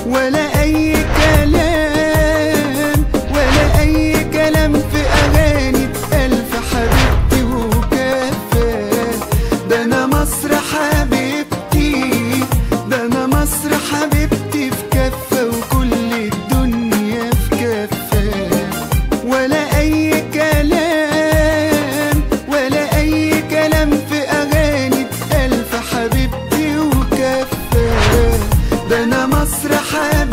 ولا اي كلام ولا اي كلام في اغاني الف حبيبتي وكفى ده انا مصر حبيبتي ده انا مصر حبيبتي في كفه وكل الدنيا في كفه ولا اي كلام ولا اي كلام في اغاني الف حبيبتي وكفى ده انا مصر حبيبتي